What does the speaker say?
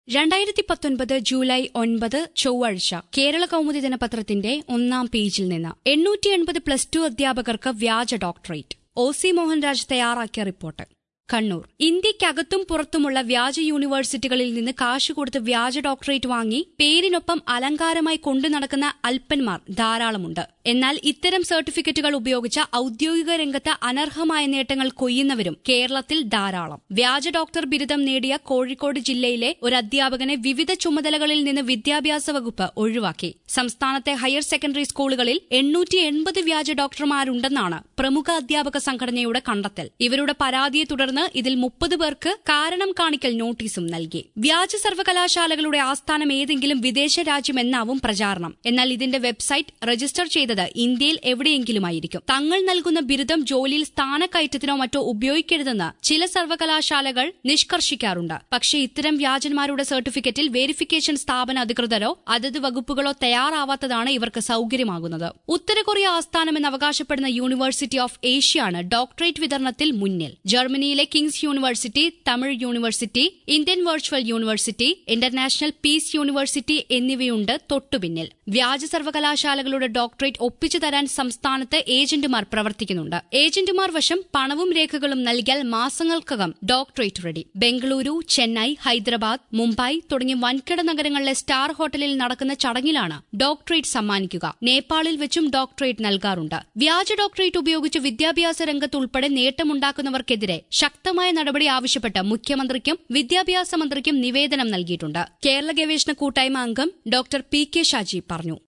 രണ്ടായിരത്തി പത്തൊൻപത് ജൂലൈ ഒൻപത് ചൊവ്വാഴ്ച കേരള കൗമുദി ദിനപത്രത്തിന്റെ ഒന്നാം പേജിൽ നിന്ന് എണ്ണൂറ്റി എൺപത് പ്ലസ് ടു അധ്യാപകർക്ക് വ്യാജ ഡോക്ടറേറ്റ് ഒ സി മോഹൻരാജ് തയ്യാറാക്കിയ റിപ്പോർട്ട് കണ്ണൂർ ഇന്ത്യക്കകത്തും പുറത്തുമുള്ള വ്യാജ യൂണിവേഴ്സിറ്റികളിൽ നിന്ന് കാശ് കൊടുത്ത് വ്യാജ ഡോക്ടറേറ്റ് വാങ്ങി പേരിനൊപ്പം അലങ്കാരമായി കൊണ്ടു നടക്കുന്ന അല്പന്മാർ ധാരാളമുണ്ട് എന്നാൽ ഇത്തരം സർട്ടിഫിക്കറ്റുകൾ ഉപയോഗിച്ച ഔദ്യോഗിക രംഗത്ത് അനർഹമായ നേട്ടങ്ങൾ കൊയ്യുന്നവരും കേരളത്തിൽ ധാരാളം വ്യാജ ഡോക്ടർ ബിരുദം നേടിയ കോഴിക്കോട് ജില്ലയിലെ ഒരു അധ്യാപകനെ വിവിധ ചുമതലകളിൽ നിന്ന് വിദ്യാഭ്യാസ വകുപ്പ് ഒഴിവാക്കി സംസ്ഥാനത്തെ ഹയർ സെക്കൻഡറി സ്കൂളുകളിൽ എണ്ണൂറ്റി എൺപത് വ്യാജ ഡോക്ടർമാരുണ്ടെന്നാണ് പ്രമുഖ അധ്യാപക സംഘടനയുടെ കണ്ടെത്തൽ ഇവരുടെ പരാതിയെ തുടർന്ന് ഇതിൽ മുപ്പത് പേർക്ക് കാരണം കാണിക്കൽ നോട്ടീസും നൽകി വ്യാജ സർവകലാശാലകളുടെ ആസ്ഥാനം ഏതെങ്കിലും വിദേശ രാജ്യമെന്നാവും പ്രചാരണം എന്നാൽ ഇതിന്റെ വെബ്സൈറ്റ് രജിസ്റ്റർ ചെയ്തത് ഇന്ത്യയിൽ എവിടെയെങ്കിലുമായിരിക്കും തങ്ങൾ നൽകുന്ന ബിരുദം ജോലിയിൽ സ്ഥാനക്കയറ്റത്തിനോ മറ്റോ ഉപയോഗിക്കരുതെന്ന് ചില സർവകലാശാലകൾ നിഷ്കർഷിക്കാറുണ്ട് പക്ഷേ ഇത്തരം വ്യാജന്മാരുടെ സർട്ടിഫിക്കറ്റിൽ വെരിഫിക്കേഷൻ സ്ഥാപന അധികൃതരോ അതത് വകുപ്പുകളോ തയ്യാറാവാത്തതാണ് ഇവർക്ക് സൌകര്യമാകുന്നത് ഉത്തര കൊറിയ ആസ്ഥാനമെന്ന് അവകാശപ്പെടുന്ന യൂണിവേഴ്സിറ്റി ഓഫ് ഏഷ്യയാണ് ഡോക്ടറേറ്റ് വിതരണത്തിൽ മുന്നിൽ ജർമ്മനിയിലെ King's university Tamil university Indian virtual university international peace university എന്നിവയുണ്ട് തൊട്ടുപിന്നിൽ വ്യാജ സർവകലാശാലകളുടെ ഡോക്ടറേറ്റ് ഒപ്പിച്ചു തരാൻ സംസ്ഥാനത്ത് ഏജന്റുമാർ പ്രവർത്തിക്കുന്നുണ്ട് ഏജന്റുമാർ വശം പണവും രേഖകളും നൽകിയാൽ മാസങ്ങൾക്കകം ഡോക്ടറേറ്റ് റെഡി ബംഗളൂരു ചെന്നൈ ഹൈദരാബാദ് മുംബൈ തുടങ്ങിയ വൻകിട നഗരങ്ങളിലെ സ്റ്റാർ ഹോട്ടലിൽ നടക്കുന്ന ചടങ്ങിലാണ് ഡോക്ടറേറ്റ് സമ്മാനിക്കുക നേപ്പാളിൽ വെച്ചും ഡോക്ടറേറ്റ് നൽകാറുണ്ട് വ്യാജ ഡോക്ടറേറ്റ് ഉപയോഗിച്ച് വിദ്യാഭ്യാസ രംഗത്ത് ഉൾപ്പെടെ നേട്ടമുണ്ടാക്കുന്നവർക്കെതിരെ ശക്തമായ നടപടി ആവശ്യപ്പെട്ട് മുഖ്യമന്ത്രിക്കും വിദ്യാഭ്യാസ മന്ത്രിക്കും നിവേദനം നൽകിയിട്ടുണ്ട് കേരള ഗവേഷണ കൂട്ടായ്മ അംഗം ഡോക്ടർ പി കെ ഷാജി പറഞ്ഞു